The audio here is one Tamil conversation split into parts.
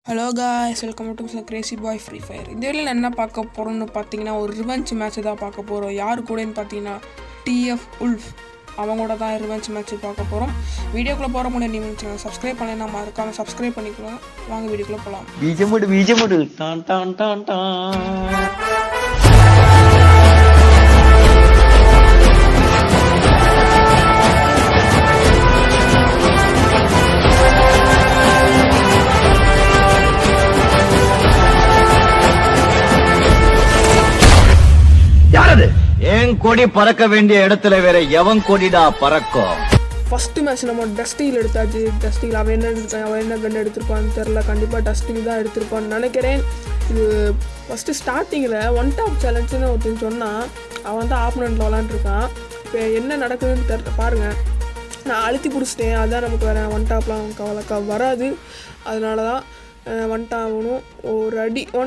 Hello guys welcome to crazy boy free fire இந்த வீடியோவில் என்ன பார்க்க போகிறோம்னு பார்த்தீங்கன்னா ஒரு ரிவெஞ்ச் மேட்ச் தான் பார்க்க போகிறோம் யார் கூடன்னு பார்த்தீங்கன்னா டிஎஃப் உல்ஃப் அவங்க கூட தான் ரிவெஞ்ச் மேட்ச் பார்க்க போகிறோம் வீடியோக்குள்ளே போகிற முடியும் நீங்கள் சப்ஸ்கிரைப் பண்ணலைன்னா மறக்காமல் சப்ஸ்கிரைப் பண்ணிக்கலாம் வாங்க வீடியோக்குள்ளே போகலாம் ബീജമുട് ബീജമുട് ടാൻ ടാൻ ടാൻ ടാൻ யாரது என் கொடி பறக்க வேண்டிய இடத்துல வேற எவன் கொடிடா பறக்கும் ஃபஸ்ட்டு மேட்ச் நம்ம டஸ்டில் எடுத்தாச்சு டஸ்டில் அவன் என்ன எடுத்தான் அவன் என்ன கண்டு எடுத்திருப்பான்னு தெரில கண்டிப்பாக டஸ்டில் தான் எடுத்திருப்பான்னு நினைக்கிறேன் இது ஃபஸ்ட்டு ஸ்டார்டிங்கில் ஒன் டாப் சேலஞ்சுன்னு ஒருத்தன் சொன்னான் அவன் தான் ஆப்போனண்ட்டில் விளாண்டுருக்கான் இப்போ என்ன நடக்குதுன்னு தெரியல பாருங்கள் நான் அழுத்தி பிடிச்சிட்டேன் அதான் நமக்கு வேறு ஒன் டாப்லாம் கவலைக்கா வராது அதனால தான் ஒன் டாகணும் ஒரு அடி ஒன்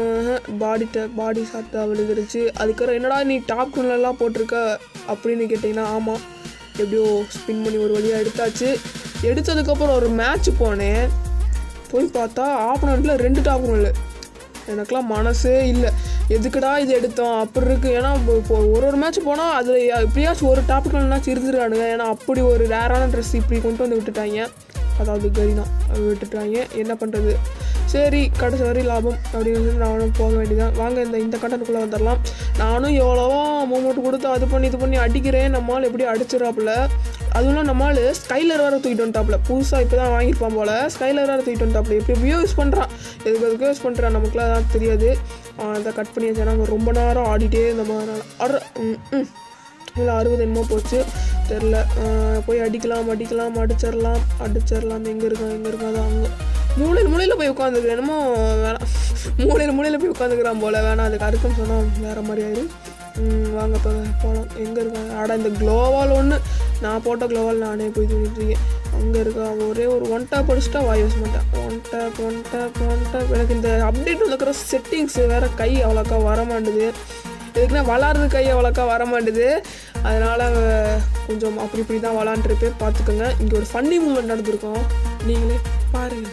பாடி ட பாடி ஷாட்டாக விழுந்துருச்சு அதுக்கப்புறம் என்னடா நீ டாப் குள்ளெல்லாம் போட்டிருக்க அப்படின்னு கேட்டிங்கன்னா ஆமாம் எப்படியோ ஸ்பின் பண்ணி ஒரு வழியாக எடுத்தாச்சு எடுத்ததுக்கப்புறம் ஒரு மேட்ச் போனேன் போய் பார்த்தா ஆப்போனண்ட்டில் ரெண்டு டாப் குள்ள எனக்கெல்லாம் மனசே இல்லை எதுக்குடா இது எடுத்தோம் அப்படி இருக்கு ஏன்னா இப்போ- இப்போ ஒரு ஒரு மேட்ச் போனால் அதில் எப்படியாச்சும் ஒரு டாப்பிக்கல்னாச்சும் இருந்துருக்கானுங்க ஏன்னா அப்படி ஒரு ரேரான ட்ரெஸ் இப்படி கொண்டு வந்து விட்டுட்டாங்க அதாவது கரீனா விட்டுட்டாங்க என்ன பண்ணுறது சரி கடைசி வரை லாபம் அப்படின்னு சொல்லி நானும் போக வேண்டியதான் வாங்க இந்த இந்த கண்டனுக்குள்ளே வந்துடலாம் நானும் எவ்வளவோ மூமெண்ட் கொடுத்து அது பண்ணி இது பண்ணி அடிக்கிறேன் நம்மால் எப்படி அடிச்சிடறாப்புல அதுவும் நம்மால் ஸ்கைலர் வேறு தூக்கிட்டு வந்துட்டாப்புல புதுசாக இப்போ தான் வாங்கியிருப்பான் போல் ஸ்கைலர் வேறு தூக்கிட்டு வந்துட்டாப்புல எப்படி எப்படியோ யூஸ் பண்ணுறான் எதுக்கு எதுக்கோ யூஸ் பண்ணுறான் நமக்குலாம் அதான் தெரியாது ஆஹ் அதை கட் பண்ணி வச்சா நாங்கள் ரொம்ப நேரம் ஆடிட்டே இருந்தோம் அதனால் அற ம் ம் இல்லை அறுபது என்னமோ போச்சு தெரில போய் அடிக்கலாம் அடிக்கலாம் அடிச்சிடலாம் அடிச்சிடலாம் எங்கே இருக்கான் எங்கே இருக்கான் அது அங்கே மூலையில் மூலையில் போய் உட்காந்துக்கிறேன் என்னமோ வேணாம் மூலையில் மூலையில் போய் உட்காந்துக்கிறான் போல் வேணாம் அதுக்கு அடுக்குன்னு சொன்னால் வேறு மாதிரி ஆயிடும் ம், வாங்க இப்போ போகலாம் எங்கே இருக்கான் ஆடா இந்த க்ளோவால் ஒன்று நான் போட்ட க்ளோவால் நானே போய் தூக்கிட்டு இருக்கேன் அங்கே இருக்கா ஒரே ஒரு ஒன் டேப் அடிச்சிட்டா வாய் யூஸ் மாட்டேன் one tap one tap one tap எனக்கு இந்த அப்டேட் வந்துக்கிற செட்டிங்ஸ் வேறு கை அவ்வளோக்கா வர மாட்டுது இதுக்குன்னா விளாட்றது கை அவ்வளோக்கா வர மாட்டுது அதனால் கொஞ்சம் அப்படி இப்படி தான் விளாண்டுருப்பேன் பார்த்துக்கோங்க இங்கே ஒரு ஃபன்னி மூமெண்ட் நடந்திருக்கோம் நீங்களே பாருங்கள்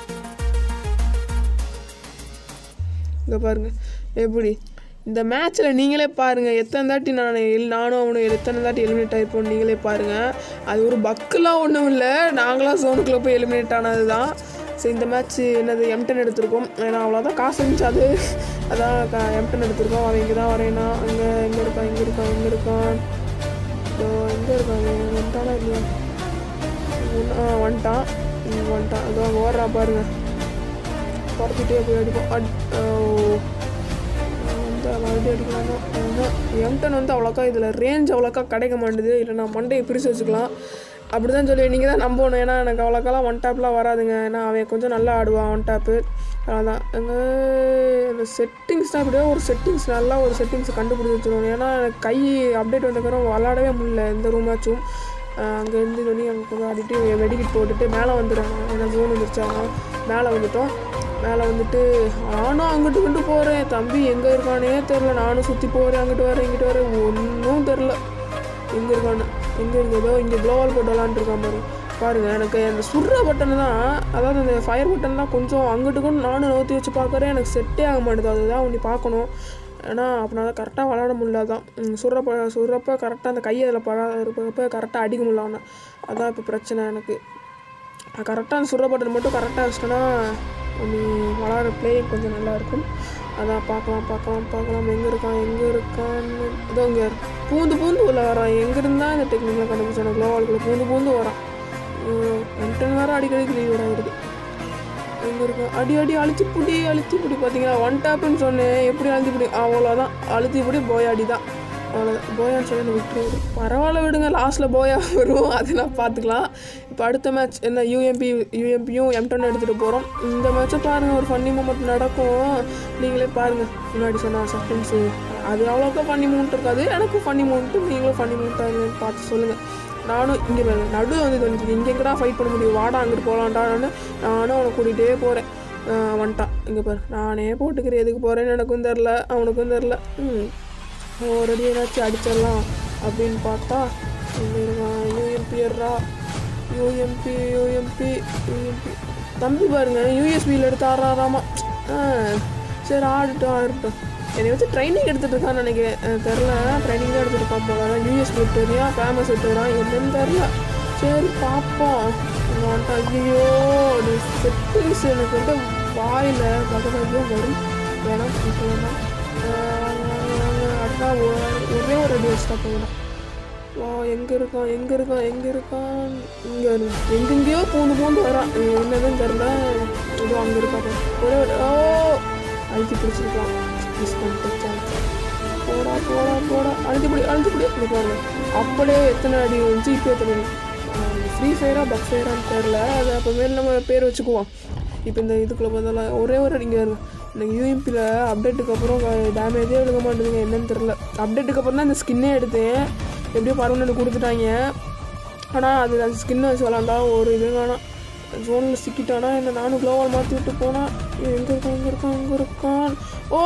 இங்கே பாருங்கள் எப்படி இந்த மேட்ச்சில் நீங்களே பாருங்கள் எத்தனை தாட்டி நான் எல் நானும் அவனும் எத்தனை தாட்டி எலிமினேட் ஆகிருப்போம் நீங்களே பாருங்கள் அது ஒரு பக்கெலாம் ஒன்றும் இல்லை நாங்களாம் ஜோனுக்குள்ளே போய் எலிமினேட் ஆனது தான் சரி இந்த மேட்ச் என்னது எம்டன் எடுத்திருக்கோம் ஏன்னா அவ்வளோதான் காசு இருந்துச்சு அது அதான் எம்டன் எடுத்திருக்கோம் அவன் இங்கே தான் வரேனா அங்கே எங்கே இருக்கான் இங்கே இருக்கான் இங்கே இருக்கான் இதோ எங்கே இருக்கான் அவன்? வந்துட்டானா இல்லையா உன்- ஆ வந்துட்டான் ம், வந்துட்டான் அதோ அங்கே ஓடுறான் பாருங்க துரத்திட்டே போய் அடிப்போம் அட் ஓ வந்து மறுபடியும் அடிக்கலாமா எம்டன் வந்து அவ்வளோக்கா இதில் ரேஞ்ச் அவ்வளோக்கா கிடைக்க மாட்டுது இல்லை நான் மண்டையை பிரித்து வச்சுக்கலாம் அப்படி தான் சொல்லி நீங்கள் தான் நம்பணும் ஏன்னா எனக்கு அவ்வளோக்காலாம் ஒன் டேப்லாம் வராதுங்க ஏன்னா அவன் கொஞ்சம் நல்லா ஆடுவான் ஒன் டேப்பு அதான் எங்க இந்த செட்டிங்ஸ் தான் அப்படியே ஒரு செட்டிங்ஸ் நல்லா ஒரு செட்டிங்ஸ் கண்டுபிடிச்சி வச்சுருவோம் ஏன்னா எனக்கு கை அப்டேட் வந்தக்கப்புறம் விளாடவே முடியல எந்த ரூமாச்சும் அங்கேருந்து சொல்லி அங்கே கொஞ்சம் ஆடிட்டு வெடிக்கிட்டு போட்டுட்டு மேலே வந்துடுறாங்க ஏன்னா ஜோன் வந்துருச்சாங்க மேலே வந்துட்டோம் மேலே வந்துட்டு நானும் அங்கிட்டு இங்கிட்டு போகிறேன் தம்பி எங்கே இருக்கானே தெரில நானும் சுற்றி போகிறேன் அங்கிட்டு வரேன் இங்கிட்டு வரேன் ஒன்றும் தெரில எங்கே இருக்கான்னு எங்கே இருக்குதோ இங்கே க்ளோவால் போட்டு விளாண்டுருக்கான் பாரு பாருங்க எனக்கு அந்த சுடுற பட்டன் தான் அதாவது அந்த ஃபயர் பட்டன் தான் கொஞ்சம் அங்கிட்டு கூட நானும் நோத்தி வச்சு பார்க்குறேன் எனக்கு செட்டே ஆக மாட்டேது அதுதான் ஒன்று பார்க்கணும் ஏன்னா அப்படின்னா தான் கரெக்டாக விளாட முடியல தான் சுடுறப்ப சுடுறப்ப கரெக்டாக அந்த கையை அதில் பழ இருப்பப்ப கரெக்டாக அடிக்க முடியல அவனை அதான் இப்போ பிரச்சனை எனக்கு கரெக்டாக அந்த சுடுற பட்டன் மட்டும் கரெக்டாக வச்சிட்டோன்னா நீ விளாட்ற பிளேயிங் கொஞ்சம் நல்லா இருக்கும் அதான் பார்க்கலாம் பார்க்கலாம் பார்க்கலாம் எங்கே இருக்கான் எங்கே இருக்கான்னு இதோ இங்கே பூந்து பூந்து உள்ள வரான் எங்கே இருந்தால் இந்த டெக்னிக்கில் கண்டுபிடிச்சான க்ளோவால்குள்ளே பூந்து பூந்து வரான் என்டன் வேறு அடிக்கடிக்கு லீவ் ஆகிடுது எங்கே இருக்கும் அடி அடி அழுத்தி பிடி அழுத்தி பிடி பார்த்தீங்களா ஒன் டேப்புன்னு சொன்னேன் எப்படி அழுத்தி பிடி அவ்வளோதான் அழுத்தி பிடி போய் அடி தான் அவ்வளோதான் போயான்னு சொல்லி விட்டுரு பரவாயில்ல விடுங்க லாஸ்ட்டில் போயா வரும் அது நான் பார்த்துக்கலாம் இப்போ அடுத்த மேட்ச் என்ன யூஎம்பி யூஎம்பியும் எம்டன் எடுத்துகிட்டு போகிறோம் இந்த மேட்ச்சை பாருங்கள் ஒரு ஃபன்னி மூமெண்ட் நடக்கும் நீங்களே பாருங்கள் முன்னாடி சொன்ன சஸ்பென்ஸு அது அவ்வளோக்கா ஃபன்னி மூமெண்ட் இருக்காது எனக்கும் ஃபன்னி மூமெண்ட்டு நீங்களும் ஃபன்னி மூமெண்ட்டாக பார்த்து சொல்லுங்கள் நானும் இங்கே நடுவில் வந்து வந்துட்டு இங்கே எங்கடா ஃபைட் பண்ண முடியும் வாடா அங்கிட்டு போகலான்டான்னு நானும் அவனை கூட்டிகிட்டே போகிறேன் வந்துட்டான் இங்கே பாரு நானே போட்டுக்கிறேன் எதுக்கு போகிறேன்னு எனக்கும் தெரில அவனுக்கும் தெரில ம் ஒரு அடி ஏதாச்சும் அடிச்சிடலாம் அப்படின்னு பார்த்தா இங்கே இருக்கான் யூஎம்பி ஏறா யூஎம்பி யூஎம்பி யூஎம்பி தம்பி பாருங்க யூஎஸ்பியில் எடுத்து ஆடுறாராமா ஆ, சரி ஆடட்டும் ஆடட்டும் என்னை வச்சு ட்ரைனிங் எடுத்துட்டு இருக்கான்னு நினைக்கிறேன் அஹ் தெரில ட்ரைனிங் தான் எடுத்துட்டு இருக்கான் போல யூஎஸ் விட்டுறியா ஃபேமஸ் விட்டுறான் என்னன்னு தெரில சரி பார்ப்போம் இங்க வந்துட்டான் ஐயோ அது செட்டிங்ஸ் எனக்கு வந்து வாயில் பகவாதியும் வரும் வேணாம் இப்போ வேணாம் அஹ் வாங்க வாங்க வாங்க அதான் ஒ- ஒரே ஒரு அடி வச்சுட்டா போகலாம் வா எங்கே இருக்கான் எங்கே இருக்கான் எங்கே இருக்கான் இங்கே எங்கெங்கேயோ பூந்து பூந்து வரான் இது என்னதுன்னு தெரில ஏதோ அங்கே இருக்கான் பாரு. ஒரே ஒரு ஓ அழுத்தி பிடிச்சிருக்கான் மிஸ் பண்ணிட்டு சான்ஸ் போடா போடா போடா அழுத்தி பிடி அழுத்தி பிடி இங்க பாருங்க அப்படியே எத்தனை அடி வந்துச்சு இப்போ எத்தனை அடி ஃப்ரீ ஃபயரா பக் ஃபயரான்னு தெரில அது அப்போமேல் நம்ம பேர் வச்சுக்குவோம் இப்போ இந்த இதுக்குள்ளே பார்த்தாலும் ஒரே ஒரு அடிங்க வருங்க இந்த யூஎம்பியில் அப்டேட்டுக்கு அப்புறம் டேமேஜே எடுக்க மாட்டேங்குங்க என்னன்னு தெரில அப்டேட்டுக்கு அப்புறம் தான் இந்த ஸ்கின்னே எடுத்தேன் எப்படியோ பரவாயில்ல கொடுத்துட்டாங்க ஆனால் அது அந்த ஸ்கின்னை வச்சு விளாண்டா ஒரு இது வேணாம் ஜோனில் சிக்கிட்டானா என்ன நானும் க்ளோவால் மாற்றி விட்டு போனால் எங்கே இருக்கான் எங்கே இருக்கான் எங்கே இருக்கான் ஓ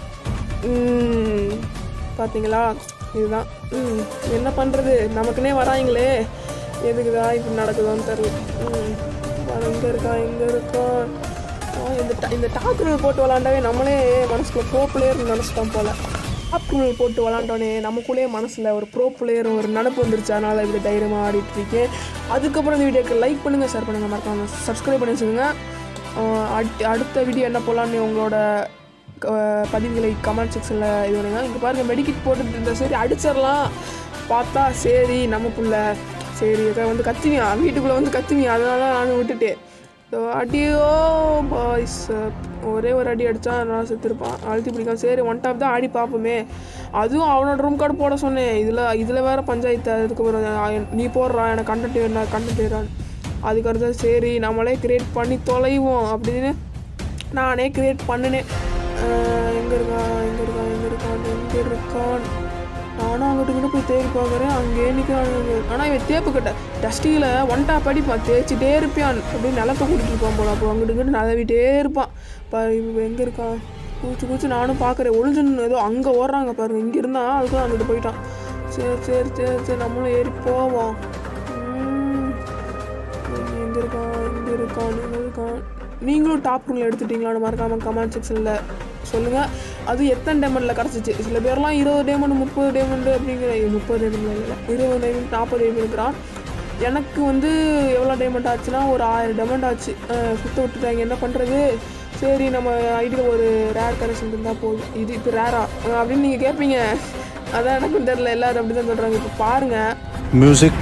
ம், பாத்தீங்களா இதுதான் ம் என்ன பண்ணுறது நமக்குன்னே வராங்களே எதுக்குதா இப்படி நடக்குதோன்னு தெரில ம் பாரு, எங்கே இருக்கா எங்கே இருக்கா ஆ, இந்த ta- இந்த டாக்குரல் போட்டு விளாண்டாவே நம்மளே மனசுக்குள்ள ப்ரோ பிளேயர் நினச்சிட்டோம் போல் டாக்குரல் போட்டு விளாண்டோன்னே நமக்குள்ளே மனசில் ஒரு ப்ரோ பிளேயர் ஒரு நினப்பு வந்துருச்சு அதனால் இப்படி தைரியமாக ஆடிட்டு இருக்கேன் அதுக்கப்புறம் இந்த வீடியோக்கு லைக் பண்ணுங்கள் ஷேர் பண்ணுங்கள் மறக்காம சப்ஸ்கிரைப் பண்ணி வச்சுக்கோங்க ஆ, அடுத்த அடுத்த வீடியோ என்ன போகலான்னு உங்களோட க- பதிவுகளை கமெண்ட் செக்ஷனில் இது பண்ணுங்க இங்கே பாருங்கள் மெடிக்கிட் போட்டுட்டு இருந்த சரி அடிச்சிடலாம் பார்த்தா சரி நம்ம புள்ள சரி இதை வந்து கத்துவியா வீட்டுக்குள்ளே வந்து கத்துவியா அதனால நானும் விட்டுட்டேன் ஸோ அடியோ பாய்ஸ் ஒரே ஒரு அடி அடித்தா நான் செத்துருப்பான் அழுத்தி பிடிக்கும் சரி ஒன் டாப் தான் ஆடி பார்ப்போமே அதுவும் அவனோட ரூம் கார்டு போட சொன்னேன் இதில் இதில் வேறு பஞ்சாயத்து அதுக்கப்புறம் அஹ் நீ போடுறா எனக்கு கண்டென்ட் வேணா கண்டென்ட் வேறான் அதுக்கடுத்து சரி நம்மளே கிரியேட் பண்ணி தொலைவோம் அப்படின்னு நானே கிரியேட் பண்ணினேன் எங்கே இருக்கான் எங்கே இருக்கான் எங்கே இருக்கான் எங்கே இருக்கான் நானும் அங்கிட்டு இங்கிட்டு போய் தேடி பார்க்குறேன் அங்கேயே நிற்கிறான் ஆனால் இவன் தேப்பு கட்ட டஸ்டியில் ஒன் டாப் அடிப்பான் தேய்ச்சிட்டே இருப்பான் அப்படியே நிலத்தை கூட்டிட்டு இருப்பான் போல அப்போ அங்கிட்டு இங்கிட்டு நதவிட்டே இருப்பான் பாரு இவன் எங்கே இருக்கான் கூச்சு கூச்சு நானும் பார்க்குறேன் ஒளிஞ்சுன்னு ஏதோ அங்கே ஓடுறாங்க பாருங்க இங்கே இருந்தா அதுக்குள்ள அங்கிட்டு போயிட்டான் சரி சரி சரி சரி நம்மளும் ஏறி போவோம் உம். எங்கே இருக்கான் எங்கே இருக்கான் எங்கே இருக்கான் நீங்களும் டாப் ரூமில் எடுத்துட்டீங்களான்னு மறக்காம கமெண்ட் செக்ஷனில் சொல்லுங்கள் அது எத்தனை டைமண்டில் கிடச்சிச்சு சில பேர்லாம் இருபது டைமண்ட் முப்பது டைமண்ட் அப்படிங்கிற முப்பது டைமண்ட் இல்லை இருபது டைமண்ட் நாற்பது டைமண்ட் இருக்கிறான் எனக்கு வந்து எவ்வளோ டைமண்ட் ஆச்சுன்னா ஒரு ஆயிரம் டைமண்ட் ஆச்சு அஹ் சுத்த விட்டுட்டாங்க என்ன பண்ணுறது சரி நம்ம ஐடியில் ஒரு ரேர் கரெக்ஷன் இருந்தால் போதும் இது இப்போ ரேரா அப்படின்னு நீங்கள் கேட்பீங்க அதான் எனக்கும் தெரில எல்லாரும் அப்படி தான் சொல்கிறாங்க இப்போ பாருங்கள் music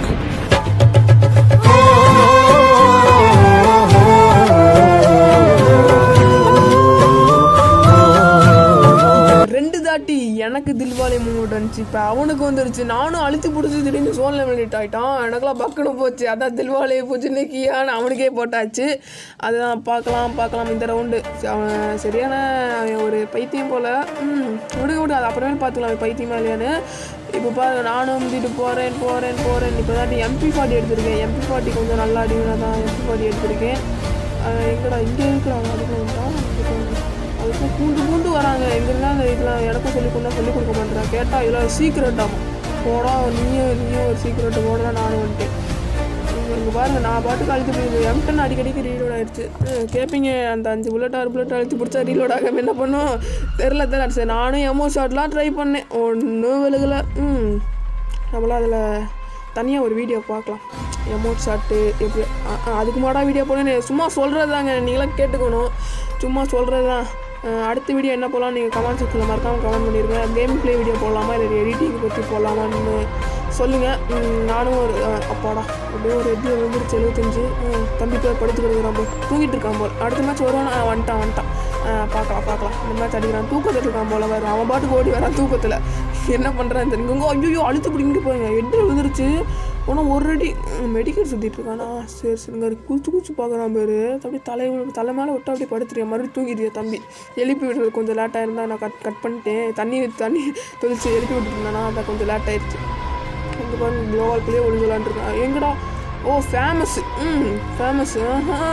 ரெண்டு தாட்டி எனக்கு தில்வாலி மூமெண்ட் வந்துச்சு இப்போ அவனுக்கு வந்துருச்சு நானும் அழுத்தி பிடிச்சி திடீர்னு சோல் லெவலிட் ஆகிட்டான் எனக்கெல்லாம் பக்குன்னு போச்சு அதான் தில்வாலி போச்சு இன்னைக்கியான்னு அவனுக்கே போட்டாச்சு அதுதான் பார்க்கலாம் பார்க்கலாம் இந்த ரவுண்டு அவன் சரியான அவன் ஒரு பைத்தியம் போல் ம் விடுங்க விடு அது அப்புறமேல் பார்த்துக்கலாம் அவன் பைத்தியமா இல்லையான்னு இப்போ பாருங்க நானும் வந்துட்டு போகிறேன் போகிறேன் போகிறேன் இப்போ தான் எம்பி ஃபார்ட்டி எடுத்திருக்கேன் எம்பி ஃபார்ட்டி கொஞ்சம் நல்லா அடிவினா தான் எம்பி ஃபார்ட்டி எடுத்திருக்கேன் அஹ் எங்கடா இங்கே இருக்கிறாங்க அதுக்கு வந்துட்டான் அதுக்கு பூண்டு பூண்டு வராங்க எங்கெல்லாம் அந்த இதெல்லாம் எனக்கும் சொல்லி கொடுத்தா சொல்லி கொடுக்க மாட்டேறான் கேட்டால் இதெல்லாம் சீக்கிரட் ஆகும் போடா நீயும் நீயும் ஒரு சீக்கிரட் போடலாம் நானும் வந்துட்டேன் இங்கே இங்கே பாருங்க நான் பாட்டுக்கு அழுத்தி போய் எம்டன் அடிக்கடிக்கு ரீலோட் ஆயிடுச்சு ம், கேட்பீங்க அந்த அஞ்சு புல்லட் ஆறு புல்லட் அழுத்தி பிடிச்சா ரீலோட் ஆகாம என்ன பண்ணும் தெரில தெரில சரி நானும் எமோ ஷாட்லாம் ட்ரை பண்ணேன் ஒன்றும் விழுகலை ம் நம்மளாம் அதில் தனியாக ஒரு வீடியோ பார்க்கலாம் எமோட் ஷாட்டு எப்படி அ- அ- அதுக்கு மாடா வீடியோ போடணும் சும்மா சொல்கிறது தாங்க நீங்களாம் கேட்டுக்கணும் சும்மா சொல்கிறது தான் அஹ் அடுத்த வீடியோ என்ன போடலாம் நீங்கள் கமெண்ட் செக்ஷனில் மறக்காமல் கமெண்ட் பண்ணிடுங்க கேம் ப்ளே வீடியோ போடலாமா இல்லை எடிட்டிங் பற்றி போடலாமான்னு சொல்லுங்கள் நானும் ஒரு அஹ், அப்பாடா அப்படியே ஒரு எப்படி வந்துருச்சு எழுபத்தஞ்சு அஹ், தம்பி போய் படுத்து கொடுக்குறான் போல் தூங்கிட்டு இருக்கான் போல் அடுத்த மேட்ச் வருவானா அஹ், வந்துட்டான் வந்துட்டான் அஹ், பார்க்கலாம் பார்க்கலாம் இந்த மேட்ச் அடிக்கிறான் தூக்கத்தில் இருக்கான் போல வேறு அவன் பாட்டுக்கு ஓடி வரான் தூக்கத்தில் என்ன பண்ணுறான்னு தெரியுங்க ஐயோ அழுத்து பிடிங்கிட்டு போயிருங்க எட்டு விழுந்துருச்சு ஆனால் ஒரு அடி மெடிக்கல் சுற்றிட்டு இருக்கானா சரி சரிங்க குச்சி குச்சி பார்க்குறான் பேர் அப்படியே தலை தலை மேலே விட்டு அப்படியே படுத்துறியா மறுபடியும் தூங்கிடுறியா தம்பி எழுப்பி விடுறது கொஞ்சம் லேட்டாக இருந்தால் நான் கட் கட் பண்ணிட்டேன் தண்ணி தண்ணி தொளிச்சு எழுப்பி விட்டுருந்தேனா அதான் கொஞ்சம் லேட் ஆயிடுச்சு இங்கே பாருங்க குளோவால் பிள்ளையே ஒளிஞ்சு விளாண்டுருக்கான் எங்கடா ஓ ஃபேமஸ் ம் ஃபேமஸ் ஆஹா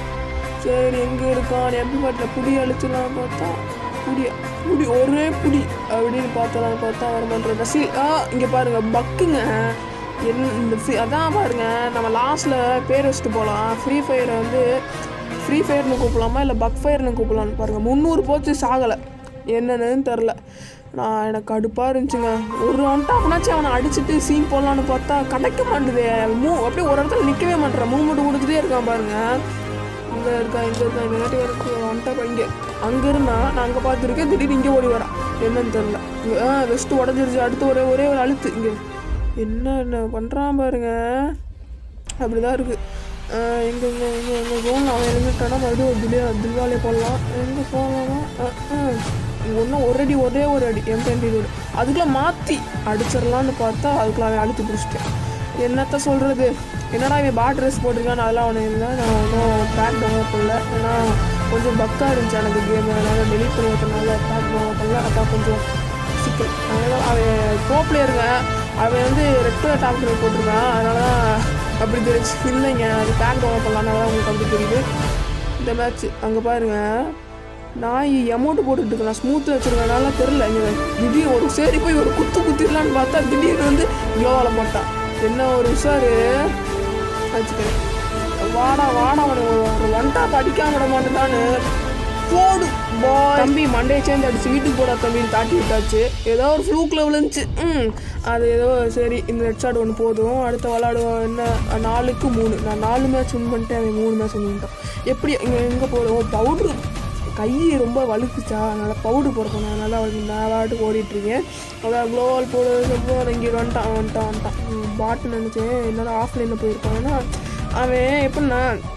சரி எங்கே இருக்கான் எப்படி பாட்டில் புடி அழிச்சிடலாம் பார்த்தா புடி புடி ஒரே புடி அப்படின்னு பார்த்தலாம் பார்த்தா வர பண்ணுற ரசி ஆ இங்கே பாருங்க பக்குங்க என் இந்த free- அதான் பாருங்க நம்ம லாஸ்ட்டில் பேர் வச்சுட்டு போகலாம் ஃப்ரீ ஃபயரை வந்து ஃப்ரீ ஃபயர்னு கூப்பிடலாமா இல்லை பக் ஃபயர்னு கூப்பிடலான்னு பாருங்கள் முந்நூறு போச்சு சாகலை என்னன்னு தெரில நான் எனக்கு கடுப்பாக இருந்துச்சுங்க ஒரு ஒன் டாப்னாச்சும் அவனை அடிச்சுட்டு சீன் போடலான்னு பார்த்தா கிடைக்க மாட்டுதே மூ அப்படியே ஒரு இடத்துல நிற்கவே மாட்டேறான் மூவ்மெண்ட் கொடுத்துட்டே இருக்கான் பாருங்க இங்கே இருக்கா இங்கே இருக்கா இந்த நேரத்துக்கு இருக்கு ஒன் டாப் இங்கே அங்கே இருந்தா நான் அங்கே பார்த்துருக்கேன் திடீர்னு இங்கே ஓடி வரான் என்னன்னு தெரில இங்கே ஆ வெஸ்ட்டு உடஞ்சிருச்சு அடுத்து ஒரே ஒரே ஒரு அழுத்து இங்கே என்ன என்ன பண்ணுறான் பாருங்க அப்படிதான் இருக்கு எங்கே எங்கே எங்கே எங்கே ஜோனில் அவன் எழுந்துட்டானா மறுபடியும் ஒரு திலே தில்வாலே போடலாம் எங்கே போகலாமா ஒன்றும் ஒரு அடி ஒரே ஒரு அடி எம் டுவெண்ட்டி ரோடு அதுக்குள்ளே மாற்றி அடிச்சிடலான்னு பார்த்தா அதுக்குள்ள அவன் அழுத்தி பிடிச்சிட்டேன் என்னத்த சொல்கிறது என்னடா இவன் பாட் ட்ரெஸ் போட்டிருக்கான்னு அதெல்லாம் அவனை இல்லை நான் ஒன்றும் பேக் டவுன்லோட் பண்ணல ஏன்னா கொஞ்சம் பக்காக இருந்துச்சு எனக்கு கேம் அதனால் டெலிட் பண்ணி வைக்கிறனால பேக் டவுன்லோட் பண்ணல அதான் கொஞ்சம் சிக்கல் அதனால் அவன் ப்ரோ பிளேயருங்க அவன் வந்து ரெட் கலர் டாப் கலர் போட்டிருக்கான் அதனால தான் அப்படி தெரிஞ்சு இல்லைங்க அது பேக் டவுன்லோட் பண்ணலாம்னால தான் உங்களுக்கு அப்படி தெரியுது இந்த மேட்ச் அங்கே பாருங்க நாய் அமௌண்ட் போட்டுட்டு இருக்கு நான் ஸ்மூத்தில் வச்சிருக்கனால தெரில இங்கே திடீர் ஒரு சரி போய் ஒரு குத்து குத்திடலான்னு பார்த்தா திடீர்னு வந்து க்ளோவால் போட்டான் என்ன ஒரு உஷாரு வச்சுக்கிறேன் வாடா வாடா அவனை ஒரு ஒன் டாப் அடிக்காம விட மாட்டேதான்னு போடு பாய் தம்பி மண்டையை சேர்ந்து அடிச்சு வீட்டுக்கு போடா தம்பின்னு தாட்டி விட்டாச்சு ஏதோ ஒரு ஃப்ளூக்கில் விழுந்துச்சு ம் அது ஏதோ சரி இந்த ஹெட் ஷாட் ஒன்று போதும் அடுத்த விளாடுவோம் என்ன நாலுக்கு மூணு நான் நாலு மேட்ச் வின் பண்ணிட்டேன் அவன் மூணு மேட்ச் வின் பண்ணிட்டான் எப்படி இங்கே எங்கே போகிறோம் பவுட்ரு கை ரொம்ப வழுக்குச்சா அதனால் பவுடர் போடுறேன் அதனால் அவனுக்கு நான் விளாட்டுக்கு ஓடிட்டுருக்கேன் அதான் க்ளோவால் போடு சொல்லுவோம் இங்கே வந்துட்டான் வந்துட்டான் வந்துட்டான் பாட்டு நினச்சேன் என்னடா ஆஃப்லைனில் போயிருப்பான் ஏன்னா அவன் எப்படின்னா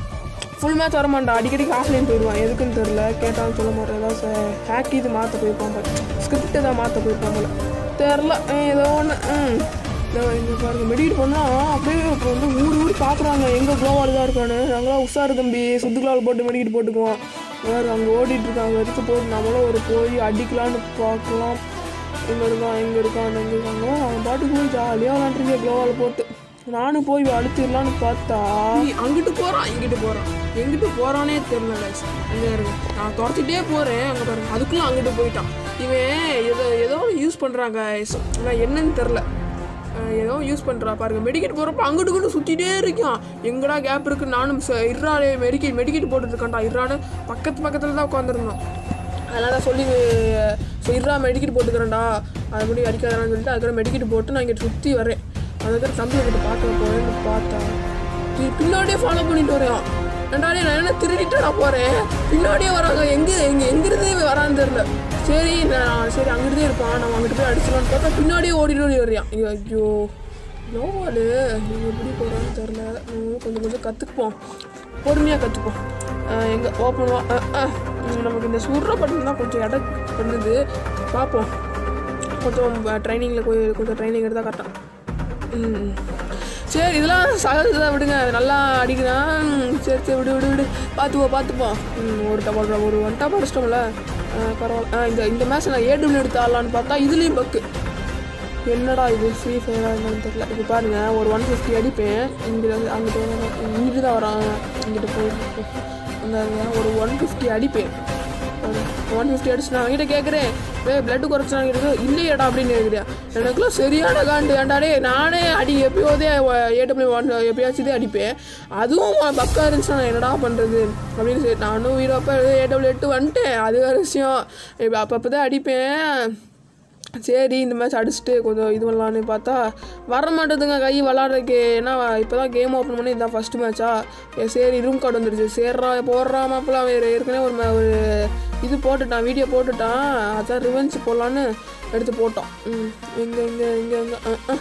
ஃபுல் மேட்ச் வர மாட்டான் அடிக்கடிக்கு ஆஃப்லைன் போயிடுவான் எதுக்குன்னு தெரில கேட்டாலும் சொல்ல மாட்டேன் ஏதாவது ஹேக் இது மாற்ற போயிருப்பான் போல ஸ்கிரிப்ட் ஏதாவது மாற்ற போயிருப்பான் போல தெரில ஏதோ ஒன்று ம் இதோ இங்கே பாருங்க மெடிக்கேட் பண்ணால் அப்படியே இப்போ வந்து ஊடி ஊடி பார்க்குறாங்க எங்கே க்ளோவால் தான் இருக்கான்னு நாங்களாம் உஷாரு தம்பி சுத்துக்கலால் போட்டு மெடிக்கேட் போட்டுக்குவோம் வேறு அங்கே ஓடிட்டு இருக்காங்க எடுத்து போட்டு நம்மளும் ஒரு போய் அடிக்கலான்னு பார்க்கலாம் எங்கே இருக்கான் எங்கே இருக்கான் எங்கே இருக்காங்க அவன் பாட்டுக்கு போய் ஜாலியாக விளாண்டுருக்கேன் க்ளோவால் போட்டு நானும் போய் அழுத்திடலான்னு பார்த்தா நீ அங்கிட்டு போகிறான் இங்கிட்டு போகிறான் எங்கிட்டு போகிறானே தெரியல guys. அங்கே இருங்க நான் துரத்திட்டே போகிறேன் அங்கே பாருங்க அதுக்குள்ளே அங்கிட்டு போயிட்டான் இவன் ஏதோ ஏதோ யூஸ் பண்ணுறாங்க ஆனால் என்னன்னு தெரில அஹ் ஏதோ யூஸ் பண்ணுறா பாருங்க மெடிக்கெட் போகிறப்ப அங்கிட்டு கூட சுற்றிட்டே இருக்கான் எங்கடா கேப் இருக்கு நானும் ச- இர்ராலே மெடிக்கெட் மெடிக்கெட் போட்டுட்டு இருக்கான்டா இர்ரான்னு பக்கத்து பக்கத்தில் தான் உட்காந்துருந்தோம் அதனால் சொல்லி ஸோ இர்ரா மெடிக்கெட் போட்டுக்கிறேன்டா அது முடி அடிக்காதான்னு சொல்லிட்டு அதுக்கப்புறம் மெடிக்கெட் போட்டு நான் இங்கே சுற்றி வரேன் அதுக்கப்புறம் தம்பி கிட்ட பார்க்க போகிறேன்னு பார்த்தா இது பின்னாடியே ஃபாலோ பண்ணிட்டு வரேன் ரெண்டாடி நான் என்ன திருடிட்டு நான் போகிறேன் பின்னாடியே வராங்க எங்கே எங்கே எங்கிருந்தே வரான்னு தெரில சரி நான் சரி அங்கிட்டே இருப்பான் நம்ம அங்கிட்டு போய் அடிச்சிடலான்னு பார்த்தா பின்னாடியே ஓடிட்டு ஓடி வரையான் ஐயோ ஐயோ லோவாலு நீங்கள் எப்படி போகிறான்னு தெரில நம்ம கொஞ்சம் கொஞ்சம் கற்றுக்குப்போம் பொறுமையாக கற்றுப்போம் எங்கே ஓப்பன் நமக்கு இந்த சுடுற பட்டன் தான் கொஞ்சம் இடம் பண்ணுது பார்ப்போம் கொஞ்சம் ட்ரைனிங்கில் போய் கொஞ்சம் ட்ரைனிங் எடுத்தால் கரெக்டாக ம் சரி இதெல்லாம் சகஜதான் விடுங்க அது நல்லா அடிக்கிறான் ம், சரி சரி விடு விடு விடு பார்த்துப்போம் பார்த்துப்போம் ம், ஒரு டபுள் ஒரு ஒன் டாப் அடிச்சிட்டோம்ல ஆ, பரவாயில்ல ஆ இந்த இந்த மேட்ச் நான் ஏடபிள்யூ எடுத்து ஆடலான்னு பார்த்தா இதுலேயும் பக்கு என்னடா இது ஃப்ரீ ஃபயரா என்னன்னு தெரியல இப்போ பாருங்க ஒரு ஒன் ஃபிஃப்டி அடிப்பேன் இங்கே அங்கிட்ட இங்கிட்டு தான் வரான் இங்கிட்ட போய் அந்த ஒரு ஒன் ஃபிஃப்டி அடிப்பேன் ஒன் ஃபிஃப்டி அடிச்சு நான் அவங்ககிட்ட கேட்குறேன் ஏ பிளட்டு குறைச்சாங்க இருக்கு இல்லையடா அப்படின்னு கேட்குறேன் எனக்குலாம் சரியான காண்டு ஏன்டாடே நானே அடி எப்பயோதே ஏடபிள்யூ ஒன் எப்பயாச்சும் அடிப்பேன் அதுவும் பக்கா இருந்துச்சு நான் என்னடா பண்ணுறது அப்படின்னு சரி நானும் வீரப்போ ஏடபிள்யூ எட்டு வந்துட்டேன் அது வேறு விஷயம் இப்போ அப்பப்போ தான் அடிப்பேன் சரி இந்த மேட்ச் அடிச்சுட்டு கொஞ்சம் இது பண்ணலான்னு பார்த்தா வர மாட்டேதுங்க கை விளாட்றதுக்கு ஏன்னா இப்போ தான் கேம் ஓப்பன் பண்ணி இதான் ஃபஸ்ட்டு மேட்சா சரி ரூம் கார்டு வந்துடுச்சு சேர்றா போடுறா மாப்பிள்ள அவன் ஏற்கனவே ஒரு ம- ஒரு இது போட்டுட்டான் வீடியோ போட்டுட்டான் அதான் ரிவெஞ்ச் போடலான்னு எடுத்து போட்டோம் ம் எங்கே எங்கே எங்கே எங்கே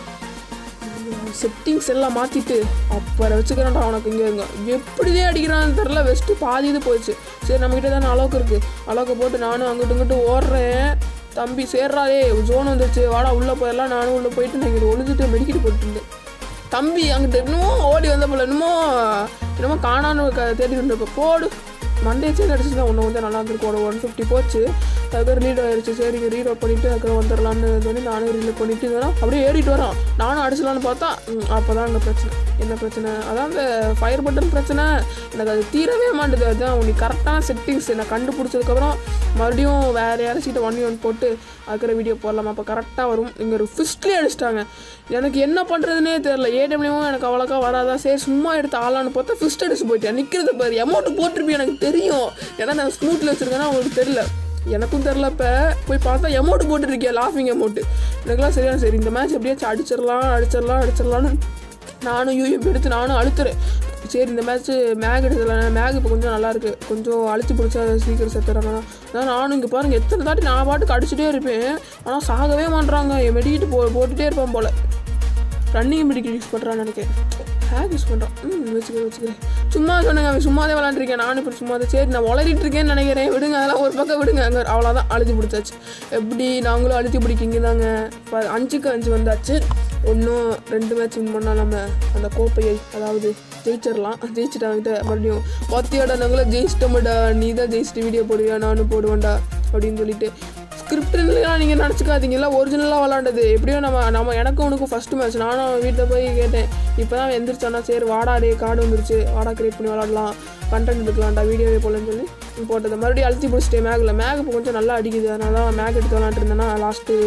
செட்டிங்ஸ் எல்லாம் மாற்றிட்டு அப்புறம் வச்சுக்கிறேன்டா உனக்கு இங்கே இருங்க எப்படிதே அடிக்கிறான்னு தெரில வெஸ்ட்டு பாதி இது போயிடுச்சு சரி நம்மக்கிட்ட தானே அளவுக்கு இருக்குது அளவுக்கு போட்டு நானும் அங்கிட்டு இங்கிட்டு ஓடுறேன் தம்பி சேர்றாதே ஜோன் வந்துருச்சு வாடா உள்ளே போயிடலாம் நானும் உள்ளே போயிட்டு நான் இங்கே ஒளிஞ்சிட்டு மெடிக்கிட்டு போட்டுருந்தேன் தம்பி அங்கிட்ட இன்னமும் ஓடி வந்த போல என்னமோ என்னமோ காணான்னு க தேடி இருந்தப்போ போடு மண்டே சேர்ந்து அடிச்சுதான் ஒன்று வந்து நல்லா இருந்திருக்கும் ஒரு ஒன் ஃபிஃப்டி போச்சு அதுக்கப்புறம் ரீட் ஆயிடுச்சு சரி இங்கே ரீட் பண்ணிவிட்டு அதுக்கப்புறம் வந்துடலான்னு சொல்லி நானும் ரீட் பண்ணிட்டு இருந்தேன் அப்படியே ஏறிட்டு வரான் நானும் அடிச்சலான்னு பார்த்தா அப்போ தான் அங்கே பிரச்சனை என்ன பிரச்சனை அதான் அந்த ஃபயர் பட்டன் பிரச்சனை எனக்கு அது தீரவே மாட்டுது அதுதான் உனக்கு கரெக்டான செட்டிங்ஸ் நான் கண்டுபிடிச்சதுக்கப்புறம் மறுபடியும் வேறு யாராச்சும் ஒன் ஒன் போட்டு அதுக்கிற வீடியோ போடலாம் அப்போ கரெக்டாக வரும் இங்கே ஒரு ஃபிஸ்ட்லேயே அடிச்சிட்டாங்க எனக்கு என்ன பண்ணுறதுனே தெரில ஏடபிள்யூவும் எனக்கு அவ்வளோக்கா வராதா சரி சும்மா எடுத்து ஆளான்னு பார்த்தா ஃபிஸ்ட் அடிச்சு போயிட்டேன் நிற்கிறது பாரு அமௌண்ட் போட்டிருப்பேன் எனக்கு தெரியும் ஏன்னா நான் ஸ்மூத்தில் வச்சுருக்கேன்னா அவங்களுக்கு தெரியல எனக்கும் தெரில இப்போ போய் பார்த்தா அமௌண்ட் போட்டுருக்கேன் லாஃபிங் அமௌண்ட்டு எனக்குலாம் சரியான சரி இந்த மேட்ச் எப்படியாச்சும் அடிச்சிடலாம் அடிச்சிடலாம் அடிச்சிடலான்னு நானும் யூஎம் எடுத்து நானும் அழுத்துறேன் சரி இந்த மேட்ச்சு மேக் எடுத்துக்கலாம் மேக் இப்போ கொஞ்சம் நல்லா இருக்கு கொஞ்சம் அழுத்தி பிடிச்சா சீக்கிரம் செத்துறாங்க அதான் நானும் இங்கே பாருங்கள் எத்தனை தாட்டி நான் பாட்டுக்கு அடிச்சுட்டே இருப்பேன் ஆனால் சாகவே மாட்றாங்க என் மெடிக்கிட்டு போ போட்டுகிட்டே இருப்பேன் போல் ரன்னிங் மெடிக்கல் யூஸ் பண்ணுறான்னு நினைக்கிறேன் ஹேக் யூஸ் பண்ணுறான் ம் வச்சுக்கிறேன் வச்சுக்கிறேன் சும்மா சொன்னேங்க அவன் சும்மாதே விளாண்டுருக்கேன் நானும் இப்படி சும்மா தான் சரி நான் உளறிட்டு இருக்கேன்னு நினைக்கிறேன் விடுங்க அதெல்லாம் ஒரு பக்கம் விடுங்க அங்கே அவ்வளோதான் அழுத்தி பிடிச்சாச்சு எப்படி நாங்களும் அழுத்தி பிடிக்கிங்க தாங்க ப- அஞ்சுக்கு அஞ்சு வந்தாச்சு ஒன்றும் ரெண்டு மேட்ச் வின் பண்ணால் நம்ம அந்த கோப்பையை அதாவது ஜெயிச்சிடலாம் ஜெயிச்சிட்டாங்கிட்ட மறுபடியும் பத்தியோட நாங்களும் ஜெயிச்சிட்டோம்டா நீ தான் ஜெயிச்சிட்டு வீடியோ போடுவியா நானும் போடுவேன்டா அப்படின்னு சொல்லிட்டு ஸ்கிரிப்ட்லாம் நீங்கள் நினச்சிக்காதீங்களா ஒரிஜினலாக விளாண்டது எப்படியோ நம்ம நம்ம எனக்கும் உனக்கும் ஃபஸ்ட்டு மேட்ச் நானும் வீட்டில் போய் கேட்டேன் இப்போ தான் எந்திரிச்சானா சரி வாடா டே கார்டு வந்துருச்சு வாடா கிரியேட் பண்ணி விளாடலாம் கண்டென்ட் எடுக்கலாம்டா வீடியோவே போலன்னு சொல்லி போட்டது மறுபடியும் அழுத்தி பிடிச்சிட்டேன் மேகில் மேக் இப்போ கொஞ்சம் நல்லா அடிக்குது அதனால தான் மேக் எடுத்து விளாண்டுருந்தேன்னா லாஸ்ட்டு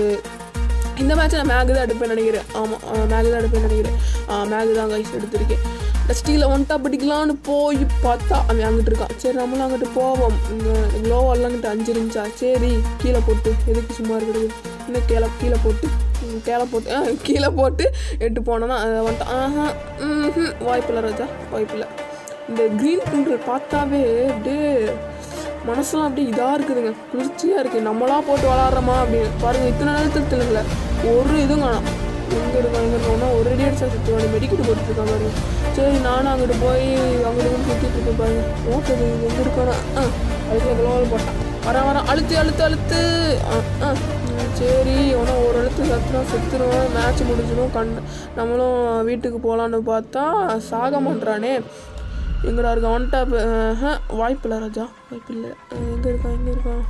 இந்த மேட்ச் நான் மேகு தான் எடுப்பேன் நினைக்கிறேன் ஆமாம் மேகு தான் எடுப்பேன் நினைக்கிறேன் மேகு தான் கைஸ் எடுத்திருக்கேன் டஸ்டியில் ஒன்ட்டா பிடிக்கலான்னு போய் பார்த்தா அவன் அங்கிட்டு இருக்கான் சரி நம்மளும் அங்கிட்டு போவோம் இங்கே க்ளோவெல்லாம் அங்கிட்டு அஞ்சு இருந்துச்சா சரி கீழே போட்டு எதுக்கு சும்மா இருக்கிறது இன்னும் கீழே கீழே போட்டு ம், கீழே போட்டு ஆ கீழே போட்டு எட்டு போனோன்னா வந்துட்டு ஆஹா ம் வாய்ப்பில்லை ராஜா வாய்ப்பில்லை இந்த க்ரீன் பிரிண்டர் பார்த்தாவே அப்படியே மனசுலாம் அப்படியே இதாக இருக்குதுங்க குளிர்ச்சியாக இருக்குது நம்மளா போட்டு விளாட்றோமா அப்படின்னு பாருங்கள் இத்தனை நேரத்தில் தெரியல ஒரு இதுவும் காணோம் எங்கே இருக்கோம் எங்கே இருக்கோம்னா ஒரு ரெடி அடிச்சா சுற்றுவாங்க மெடிக்கெட் போட்டுருக்காங்க பாருங்க சரி நானும் அங்கிட்டு போய் அங்கிட்டு இங்கிட்டு சுற்றிட்டு இருக்கேன் பாருங்க ஓகே எங்கே இருக்கானா ஆ அதுக்கு எவ்வளோ போட்டான் வரேன் வரேன் அழுத்து அழுத்து அழுத்து ஆ ஆ ம், சரி உனா ஒரு அழுத்து சத்துரும் செத்துருவோம் மேட்ச் முடிஞ்சிடும் கண் நம்மளும் வீட்டுக்கு போகலான்னு பார்த்தா சாக மாட்றானே எங்கடா இருக்கான் வந்துட்டா வாய்ப்பில்லை ராஜா வாய்ப்பில்லை எங்கே இருக்கான் எங்கே இருக்கான்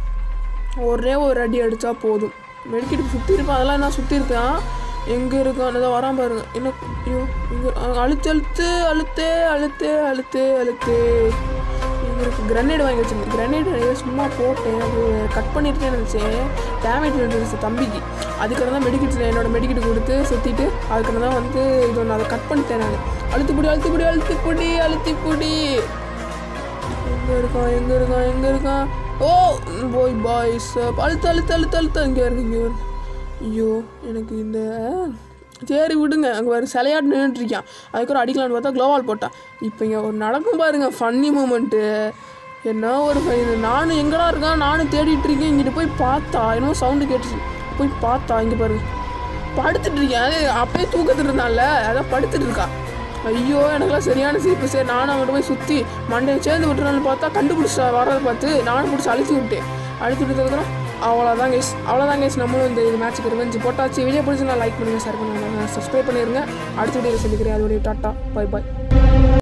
ஒரே ஒரு அடி அடித்தா போதும் மெடிக்கெட் சுற்றி இருப்பான் அதெல்லாம் என்ன சுற்றி இருப்பான் எங்கே இருக்கான் ஏதோ வரான் பாருங்க என்ன ஐயோ இங்கே அழுத்து அழுத்து அழுத்து அழுத்து அழுத்து அழுத்து இங்கே இருக்கு கிரனேட் வாங்கி வச்சிருந்தேன் கிரனேட் சும்மா போட்டேன் அது கட் பண்ணிட்டேன்னு நினச்சேன் டேமேஜ் வந்துருச்சு தம்பிக்கு அதுக்காக தான் மெடிக்கெட் என்னோட மெடிக்கெட் கொடுத்து சுற்றிட்டு அதுக்காக தான் வந்து இது ஒன்று அதை கட் பண்ணிட்டேன் நான் அழுத்து பிடி அழுத்து பிடி அழுத்து பிடி அழுத்தி பிடி எங்கே இருக்கான் எங்கே இருக்கான் எங்கே இருக்கான் ஓ போய் பாய்ஸ் அழுத்து அழுத்து அழுத்து அழுத்து இங்கே இருக்கு இங்கே வருது ஐயோ எனக்கு இந்த சரி விடுங்க அங்கே வேறு சிலையாட்டு நின்றுட்டு இருக்கான் அதுக்கப்புறம் அடிக்கலான்னு பார்த்தா க்ளோவால் போட்டான் இப்போ இங்கே ஒரு நடக்கும் பாருங்க ஃபன்னி மூமெண்ட்டு என்ன ஒரு ஃபைன் நானும் எங்கடா இருக்கான் நானும் தேடிட்டு இருக்கேன் இங்கிட்டு போய் பார்த்தா என்னமோ சவுண்டு கேட்டுச்சு போய் பார்த்தா இங்கே பாருங்க படுத்துட்டு இருக்கேன் அது அப்பயே தூக்கத்துல இருந்தான்ல அதான் படுத்துட்டு இருக்கான் ஐயோ எனக்குலாம் சரியான சிரிப்பு சரி நானும் அவன்கிட்ட போய் சுற்றி மண்டையை சேர்ந்து விட்டுறான்னு பார்த்தா கண்டுபிடிச்சா வரதை பார்த்து நானும் பிடிச்சி அழுத்தி விட்டேன் அழுத்தி விட்டதுக்கப்புறம் அவ்வளோதான் கைஸ் அவ்வளோதான் கைஸ் நம்மளும் இந்த இது மேட்ச்சுக்கு ரிவெஞ்சு போட்டாச்சு வீடியோ பிடிச்சி நான் லைக் பண்ணுங்கள் ஷேர் பண்ணுங்கள் சப்ஸ்கிரைப் பண்ணிடுங்க அடுத்த வீடியோவில் சந்திக்கிறேன் அதோடைய டாட்டா பை பாய்